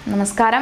നമസ്കാരം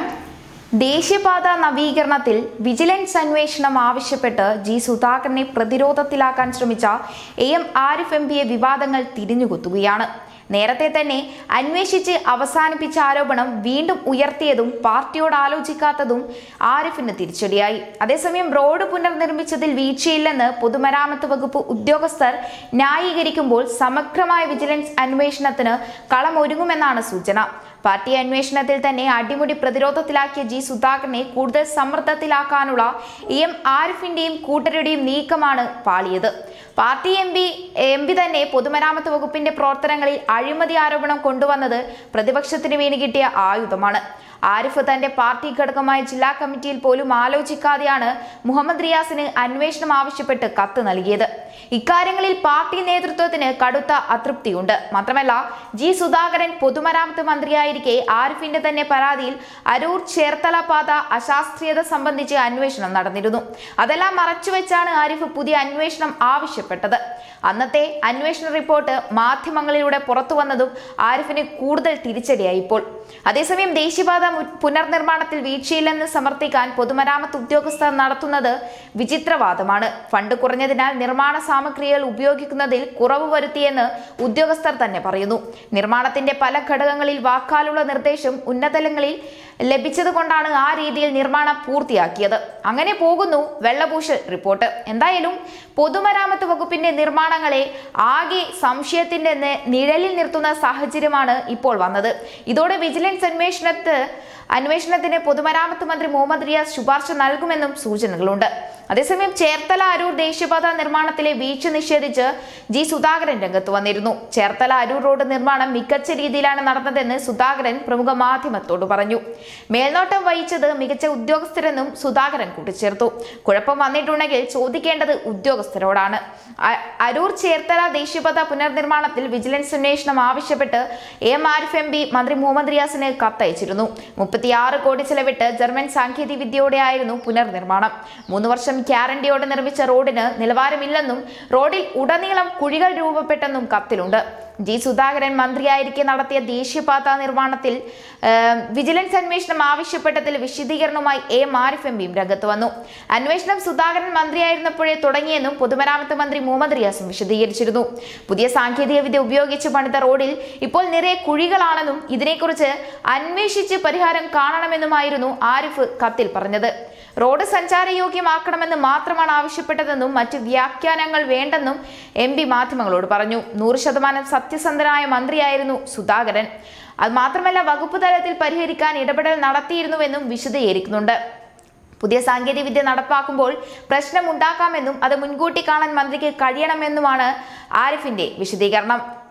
ദേശീയപാത നവീകരണത്തിൽ വിജിലൻസ് അന്വേഷണം ആവശ്യപ്പെട്ട് ജി സുധാകരനെ പ്രതിരോധത്തിലാക്കാൻ ശ്രമിച്ച എ എം ആരിഫ് എം പിയെ വിവാദങ്ങൾ തിരിഞ്ഞുകുത്തുകയാണ് നേരത്തെ തന്നെ അന്വേഷിച്ച് അവസാനിപ്പിച്ച ആരോപണം വീണ്ടും ഉയർത്തിയതും പാർട്ടിയോട് ആലോചിക്കാത്തതും ആരിഫിന് തിരിച്ചടിയായി അതേസമയം റോഡ് പുനർനിർമ്മിച്ചതിൽ വീഴ്ചയില്ലെന്ന് പൊതുമരാമത്ത് വകുപ്പ് ഉദ്യോഗസ്ഥർ ന്യായീകരിക്കുമ്പോൾ സമഗ്രമായ വിജിലൻസ് അന്വേഷണത്തിന് കളമൊരുങ്ങുമെന്നാണ് സൂചന പാർട്ടി അന്വേഷണത്തിൽ തന്നെ അടിമുടി പ്രതിരോധത്തിലാക്കിയ ജി സുധാകരനെ കൂടുതൽ സമ്മർദ്ദത്തിലാക്കാനുള്ള ഇ എം ആരിഫിന്റെയും കൂട്ടരുടെയും നീക്കമാണ് പാളിയത് party M P M P തന്നെ പൊതുമരാമത്ത് വകുപ്പിന്റെ പ്രവർത്തനങ്ങളിൽ അഴിമതി ആരോപണം കൊണ്ടുവന്നത് പ്രതിപക്ഷത്തിന് വേണ്ടി കിട്ടിയ ആയുധമാണ് ആരിഫ് തന്റെ പാർട്ടി ഘടകമായ ജില്ലാ കമ്മിറ്റിയിൽ പോലും ആലോചിക്കാതെയാണ് മുഹമ്മദ് റിയാസിന് അന്വേഷണം ആവശ്യപ്പെട്ട് കത്ത് നൽകിയത് ഇക്കാര്യങ്ങളിൽ പാർട്ടി നേതൃത്വത്തിന് കടുത്ത അതൃപ്തിയുണ്ട് മാത്രമല്ല ജി സുധാകരൻ പൊതുമരാമത്ത് മന്ത്രിയായിരിക്കെ ആരിഫിന്റെ തന്നെ പരാതിയിൽ അരൂർ ചേർത്തല പാത അശാസ്ത്രീയത സംബന്ധിച്ച് അന്വേഷണം നടന്നിരുന്നു അതെല്ലാം മറച്ചുവെച്ചാണ് ആരിഫ് പുതിയ അന്വേഷണം ആവശ്യപ്പെട്ടത് അന്നത്തെ അന്വേഷണ റിപ്പോർട്ട് മാധ്യമങ്ങളിലൂടെ പുറത്തു വന്നതും ആരിഫിന് കൂടുതൽ തിരിച്ചടിയായി ഇപ്പോൾ അതേസമയം ദേശീയപാത മു- പുനർനിർമ്മാണത്തിൽ വീഴ്ചയില്ലെന്ന് സമർത്ഥിക്കാൻ പൊതുമരാമത്ത് ഉദ്യോഗസ്ഥർ നടത്തുന്നത് വിചിത്രവാദമാണ് ഫണ്ട് കുറഞ്ഞതിനാൽ നിർമ്മാണ സാമഗ്രികൾ ഉപയോഗിക്കുന്നതിൽ കുറവ് വരുത്തിയെന്ന് ഉദ്യോഗസ്ഥർ തന്നെ പറയുന്നു നിർമ്മാണത്തിന്റെ പല ഘടകങ്ങളിൽ വാക്കാലുള്ള നിർദ്ദേശം ഉന്നതലങ്ങളിൽ ലഭിച്ചതുകൊണ്ടാണ് ആ രീതിയിൽ നിർമ്മാണം പൂർത്തിയാക്കിയത് അങ്ങനെ പോകുന്നു വെള്ളപൂശൽ റിപ്പോർട്ട് എന്തായാലും പൊതുമരാമത്ത് വകുപ്പിന്റെ നിർമ്മാണങ്ങളെ ആകെ സംശയത്തിന്റെ നെ- നിഴലിൽ നിർത്തുന്ന സാഹചര്യമാണ് ഇപ്പോൾ വന്നത് ഇതോടെ വിജിലൻസ് അന്വേഷണത്ത് അന്വേഷണത്തിന് പൊതുമരാമത്ത് മന്ത്രി മുഹമ്മദ് റിയാസ് ശുപാർശ നൽകുമെന്നും സൂചനകളുണ്ട് അതേസമയം ചേർത്തല അരൂർ ദേശീയപാത നിർമ്മാണത്തിലെ വീഴ്ച നിഷേധിച്ച് ജി സുധാകരൻ രംഗത്ത് വന്നിരുന്നു ചേർത്തല അരൂർ റോഡ് നിർമ്മാണം മികച്ച രീതിയിലാണ് നടന്നതെന്ന് സുധാകരൻ പ്രമുഖ മാധ്യമത്തോട് പറഞ്ഞു മേൽനോട്ടം വഹിച്ചത് മികച്ച ഉദ്യോഗസ്ഥരെന്നും സുധാകരൻ കൂട്ടിച്ചേർത്തു കുഴപ്പം വന്നിട്ടുണ്ടെങ്കിൽ ചോദിക്കേണ്ടത് ഉദ്യോഗസ്ഥരോടാണ് അ- അരൂർ ചേർത്തല ദേശീയപാത പുനർനിർമ്മാണത്തിൽ വിജിലൻസ് അന്വേഷണം ആവശ്യപ്പെട്ട് A M Arif M P മന്ത്രി മുഹമ്മദ് റിയാസിന് കത്തയച്ചിരുന്നു മുപ്പത്തിയാറ് കോടി ചെലവിട്ട് ജർമ്മൻ സാങ്കേതിക വിദ്യയോടെയായിരുന്നു പുനർനിർമ്മാണം മൂന്ന് വർഷം ഗ്യാരണ്ടിയോടെ നിർമ്മിച്ച റോഡിന് നിലവാരമില്ലെന്നും റോഡിൽ ഉടനീളം കുഴികൾ രൂപപ്പെട്ടെന്നും കത്തിലുണ്ട് ജി സുധാകരൻ മന്ത്രിയായിരിക്കെ നടത്തിയ ദേശീയപാത നിർമ്മാണത്തിൽ ആ, വിജിലൻസ് അന്വേഷണം ആവശ്യപ്പെട്ടതിൽ വിശദീകരണവുമായി എ എം ആരിഫ് എം പിയും രംഗത്ത് വന്നു അന്വേഷണം സുധാകരൻ മന്ത്രിയായിരുന്നപ്പോഴേ തുടങ്ങിയെന്നും പൊതുമരാമത്ത് മന്ത്രി മുഹമ്മദ് റിയാസും വിശദീകരിച്ചിരുന്നു പുതിയ സാങ്കേതിക വിദ്യ ഉപയോഗിച്ച് പണിത റോഡിൽ ഇപ്പോൾ നിറയെ കുഴികളാണെന്നും ഇതിനെക്കുറിച്ച് അന്വേഷിച്ച് പരിഹാരം കാണണമെന്നുമായിരുന്നു ആരിഫ് കത്തിൽ പറഞ്ഞത് റോഡ് സഞ്ചാരയോഗ്യമാക്കണമെന്ന് മാത്രമാണ് ആവശ്യപ്പെട്ടതെന്നും മറ്റ് വ്യാഖ്യാനങ്ങൾ വേണ്ടെന്നും എം പി മാധ്യമങ്ങളോട് പറഞ്ഞു നൂറ് ശതമാനം സത്യസന്ധനായ മന്ത്രിയായിരുന്നു സുധാകരൻ അത് മാത്രമല്ല വകുപ്പ് തലത്തിൽ പരിഹരിക്കാൻ ഇടപെടൽ നടത്തിയിരുന്നുവെന്നും വിശദീകരിക്കുന്നുണ്ട് പുതിയ സാങ്കേതികവിദ്യ നടപ്പാക്കുമ്പോൾ പ്രശ്നമുണ്ടാക്കാമെന്നും അത് മുൻകൂട്ടി കാണാൻ മന്ത്രിക്ക് കഴിയണമെന്നുമാണ് ആരിഫിന്റെ വിശദീകരണം